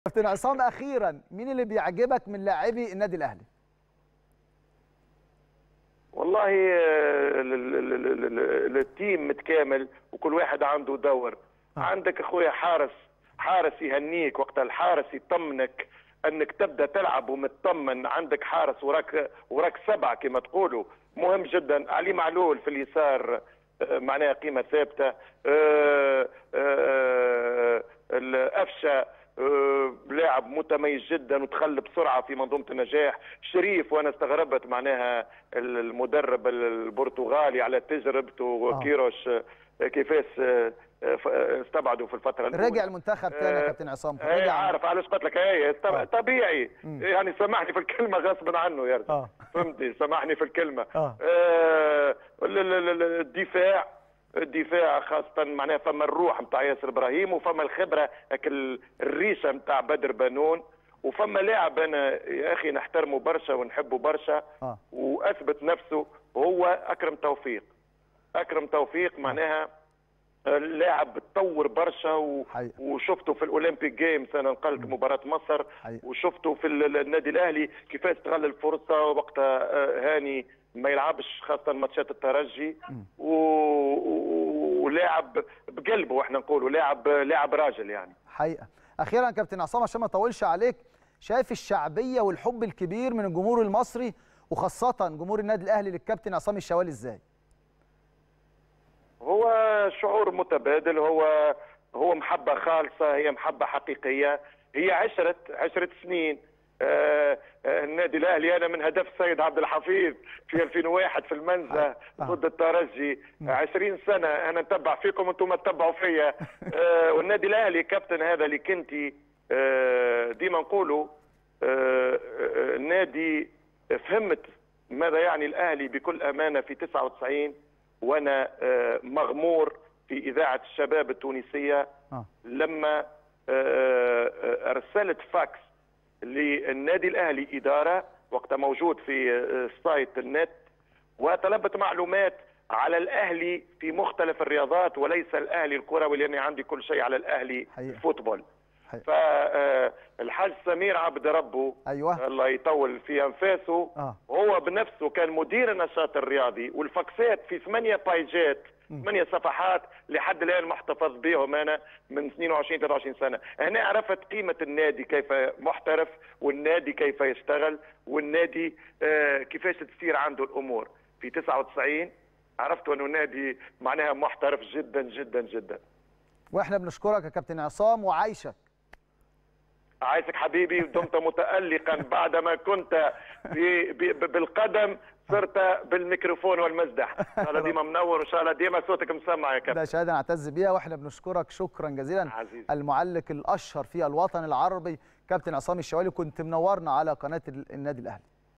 كابتن عصام اخيرا مين اللي بيعجبك من لاعبي النادي الاهلي والله آه، ال- ال- ال- ال- ال- التيم متكامل وكل واحد عنده دور عندك اخويا حارس حارس يهنيك وقت الحارس يطمنك انك تبدا تلعب ومطمن عندك حارس وراك وراك سبعه كما تقولوا مهم جدا علي معلول في اليسار آه، معناها قيمه ثابته آه، آه، الافشه آه، لاعب متميز جدا ودخل بسرعه في منظومه النجاح شريف وانا استغربت معناها المدرب البرتغالي على تجربته وكيروش آه، كيفاش آه، آه، ف- آه، استبعدوا في الفتره الاولى رجع المنتخب تاني يا آه، كابتن عصام ايه رجع عارف علاش قلت لك ايه طب- آه. طبيعي مم. يعني سامحني في الكلمه غصبا عنه يا رجل اه فهمتي سامحني في الكلمه آه. آه، ال- ال- ال- الدفاع الدفاع خاصة معناها فما الروح نتاع ياسر ابراهيم وفما الخبرة هك ال- الريشة نتاع بدر بنون وفما لاعب انا يا اخي نحترمه برشا ونحبه برشا اه واثبت نفسه هو اكرم توفيق اكرم توفيق معناها اللاعب تطور برشا و... حقيقة. وشفته في الاولمبيك جيمز انا نقلت مباراه مصر حقيقة. وشفته في ال- النادي الاهلي كيفاش استغل الفرصه وقتها آه، هاني ما يلعبش خاصه ماتشات الترجي و... و- ولاعب بقلبه واحنا نقولوا لاعب لاعب راجل يعني حقيقه اخيرا كابتن عصام عشان ما اطولش عليك شايف الشعبيه والحب الكبير من الجمهور المصري وخاصه جمهور النادي الاهلي للكابتن عصام الشوالي ازاي هو شعور متبادل هو هو محبة خالصة هي محبة حقيقية هي عشرة عشرة سنين آه، آه، النادي الأهلي أنا من هدف السيد عبد الحفيظ في 2001 في المنزه آه. ضد الترجي 20 سنة أنا نتبع فيكم أنتم تتبعوا فيا آه، والنادي الأهلي كابتن هذا اللي كنتي آه، ديما نقولوا آه، آه، النادي فهمت ماذا يعني الأهلي بكل أمانة في 99 وانا آه، مغمور في اذاعه الشباب التونسيه اه لما آه، آه، ارسلت فاكس للنادي الاهلي اداره وقتها موجود في آه، سايت النت وطلبت معلومات على الاهلي في مختلف الرياضات وليس الاهلي الكروي لاني عندي كل شيء على الاهلي حقيقة. فوتبول حقيقة. فالحاج سمير عبد ربه ايوه الله يطول في انفاسه اه هو بنفسه كان مدير النشاط الرياضي والفاكسات في ثمانية بايجات ثمانية صفحات لحد الآن محتفظ بهم أنا من 22 23 سنة هنا عرفت قيمة النادي كيف محترف والنادي كيف يشتغل والنادي آه كيفاش تسير عنده الأمور في 99 عرفت أنه نادي معناها محترف جدا جدا جدا واحنا بنشكرك يا كابتن عصام وعايشك عايزك حبيبي دمت متألقا بعدما كنت ب- ب- بالقدم صرت بالميكروفون والمزدح ان شاء الله ديما منور وان شاء الله ديما صوتك مسمع يا كابتن ده شهاده نعتز بيها واحنا بنشكرك شكرا جزيلا عزيزي. المعلق الاشهر في الوطن العربي كابتن عصام الشوالي كنت منورنا على قناه النادي الاهلي